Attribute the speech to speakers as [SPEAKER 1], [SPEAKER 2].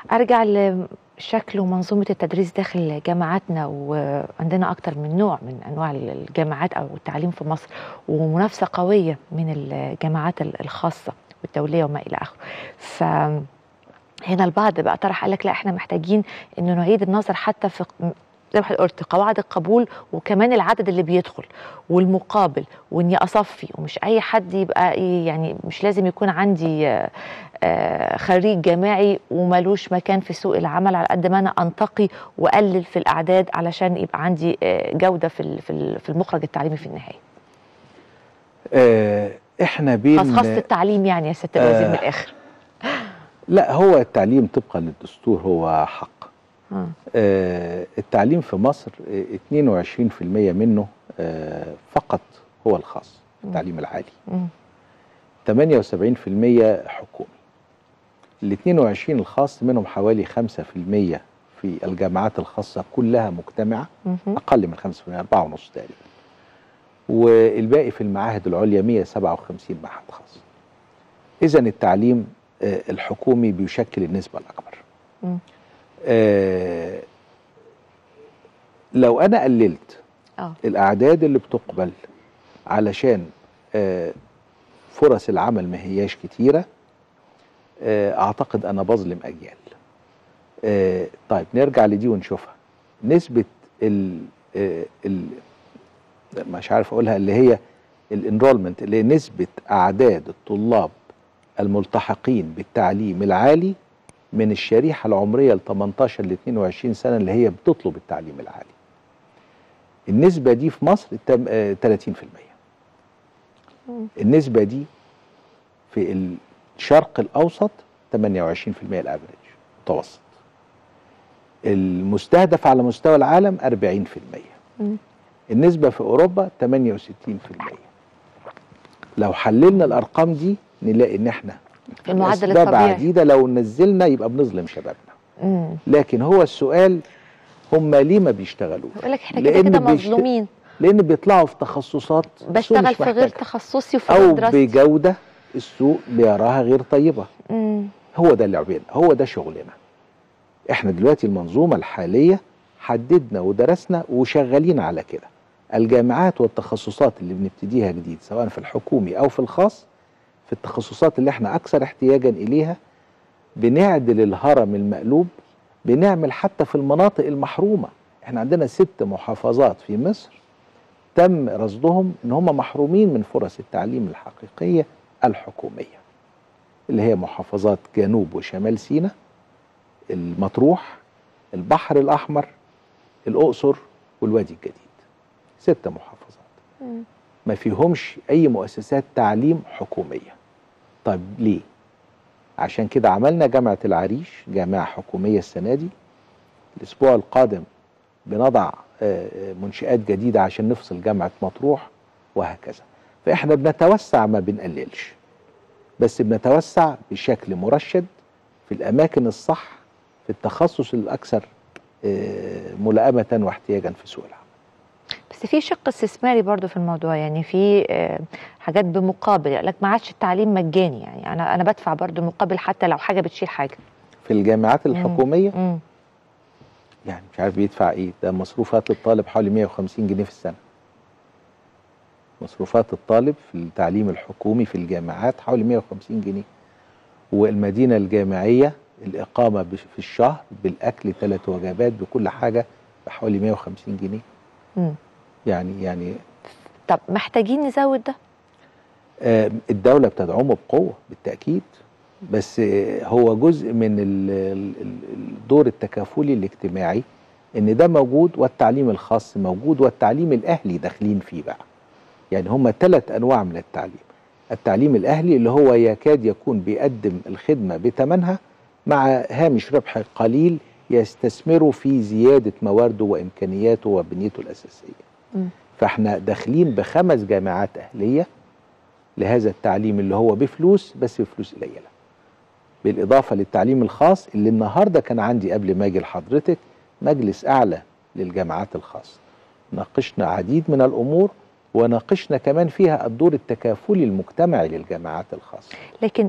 [SPEAKER 1] ارجع لشكل ومنظومه التدريس داخل جامعاتنا وعندنا اكتر من نوع من انواع الجامعات او التعليم في مصر ومنافسه قويه من الجامعات الخاصه والدوليه وما الى اخره ف هنا البعض بقى طرح قال لك لا احنا محتاجين انه نعيد النظر حتى في زي ما حضرتك قلت قواعد القبول وكمان العدد اللي بيدخل والمقابل واني اصفي ومش اي حد يبقى إيه يعني مش لازم يكون عندي آه، آه، خريج جامعي وملوش مكان في سوق العمل على قد ما انا انتقي واقلل في الاعداد علشان يبقى عندي آه، جوده في ال- في ال- في المخرج التعليمي في النهايه
[SPEAKER 2] آه احنا بين
[SPEAKER 1] خاص التعليم يعني يا سياده الوزير
[SPEAKER 2] آه.
[SPEAKER 1] من الاخر
[SPEAKER 2] لا هو التعليم طبقا للدستور هو حق
[SPEAKER 1] آه.
[SPEAKER 2] آه التعليم في مصر آه، 22% منه آه فقط هو الخاص التعليم العالي
[SPEAKER 1] مم.
[SPEAKER 2] 78% حكومي ال 22 الخاص منهم حوالي 5% في الجامعات الخاصة كلها مجتمعة
[SPEAKER 1] مهم.
[SPEAKER 2] أقل من 5% 4.5 تقريبا والباقي في المعاهد العليا 157 معهد خاص إذا التعليم آه، الحكومي بيشكل النسبة الأكبر
[SPEAKER 1] مم.
[SPEAKER 2] آه، لو أنا قللت
[SPEAKER 1] اه
[SPEAKER 2] الأعداد اللي بتقبل علشان آه، فرص العمل ما هياش كتيرة آه، أعتقد أنا بظلم أجيال آه، طيب نرجع لدي ونشوفها نسبة ال آه، ال مش عارف أقولها اللي هي الانرولمنت اللي هي نسبة أعداد الطلاب الملتحقين بالتعليم العالي من الشريحة العمرية ل 18 ل 22 سنة اللي هي بتطلب التعليم العالي النسبة دي في مصر تم- آه، 30% النسبة دي في الشرق الأوسط 28% الأفريج متوسط المستهدف على مستوى العالم 40%
[SPEAKER 1] مم.
[SPEAKER 2] النسبة في أوروبا 68% لو حللنا الأرقام دي نلاقي إن إحنا
[SPEAKER 1] في المعدل
[SPEAKER 2] لأسباب
[SPEAKER 1] الطبيعي
[SPEAKER 2] عديدة لو نزلنا يبقى بنظلم شبابنا
[SPEAKER 1] مم.
[SPEAKER 2] لكن هو السؤال هم ليه ما بيشتغلوش
[SPEAKER 1] يقول لك احنا كده
[SPEAKER 2] لأن
[SPEAKER 1] كده
[SPEAKER 2] بيشت-
[SPEAKER 1] مظلومين
[SPEAKER 2] لان بيطلعوا في تخصصات السوق
[SPEAKER 1] بشتغل
[SPEAKER 2] مش
[SPEAKER 1] في غير
[SPEAKER 2] محتاجها.
[SPEAKER 1] تخصصي وفي
[SPEAKER 2] او
[SPEAKER 1] غير دراستي
[SPEAKER 2] بجوده السوق بيراها غير طيبه
[SPEAKER 1] مم.
[SPEAKER 2] هو ده لعبنا هو ده شغلنا احنا دلوقتي المنظومه الحاليه حددنا ودرسنا وشغالين على كده الجامعات والتخصصات اللي بنبتديها جديد سواء في الحكومي او في الخاص في التخصصات اللي احنا اكثر احتياجا اليها بنعدل الهرم المقلوب بنعمل حتى في المناطق المحرومه احنا عندنا ست محافظات في مصر تم رصدهم ان هم محرومين من فرص التعليم الحقيقيه الحكوميه اللي هي محافظات جنوب وشمال سيناء المطروح البحر الاحمر الاقصر والوادي الجديد ست محافظات
[SPEAKER 1] مم.
[SPEAKER 2] ما فيهمش اي مؤسسات تعليم حكوميه طيب ليه عشان كده عملنا جامعه العريش جامعه حكوميه السنه دي الاسبوع القادم بنضع آه، آه، منشآت جديدة عشان نفصل جامعة مطروح وهكذا فإحنا بنتوسع ما بنقللش بس بنتوسع بشكل مرشد في الأماكن الصح في التخصص الأكثر آه، ملائمة واحتياجا في سوق العمل
[SPEAKER 1] بس في شق استثماري برضو في الموضوع يعني في آه، حاجات بمقابل يقول لك ما عادش التعليم مجاني يعني انا انا بدفع برضو مقابل حتى لو حاجه بتشيل حاجه
[SPEAKER 2] في الجامعات الحكومية
[SPEAKER 1] مم.
[SPEAKER 2] يعني مش عارف بيدفع إيه ده مصروفات الطالب حوالي 150 جنيه في السنة مصروفات الطالب في التعليم الحكومي في الجامعات حوالي 150 جنيه والمدينة الجامعية الإقامة بش- في الشهر بالأكل ثلاث وجبات بكل حاجة بحوالي 150 جنيه
[SPEAKER 1] مم.
[SPEAKER 2] يعني يعني
[SPEAKER 1] طب محتاجين نزود ده
[SPEAKER 2] آه، الدولة بتدعمه بقوة بالتأكيد بس آه، هو جزء من ال- ال- ال- الدور التكافلي الاجتماعي ان ده موجود والتعليم الخاص موجود والتعليم الاهلي داخلين فيه بقى يعني هم ثلاث انواع من التعليم التعليم الاهلي اللي هو يكاد يكون بيقدم الخدمه بثمنها مع هامش ربح قليل يستثمره في زياده موارده وامكانياته وبنيته الاساسيه
[SPEAKER 1] مم.
[SPEAKER 2] فاحنا داخلين بخمس جامعات اهليه لهذا التعليم اللي هو بفلوس بس بفلوس قليله بالاضافه للتعليم الخاص اللي النهارده كان عندي قبل ما اجي لحضرتك مجلس اعلى للجامعات الخاصه ناقشنا عديد من الامور وناقشنا كمان فيها الدور التكافلي المجتمعي للجامعات الخاصه
[SPEAKER 1] لكن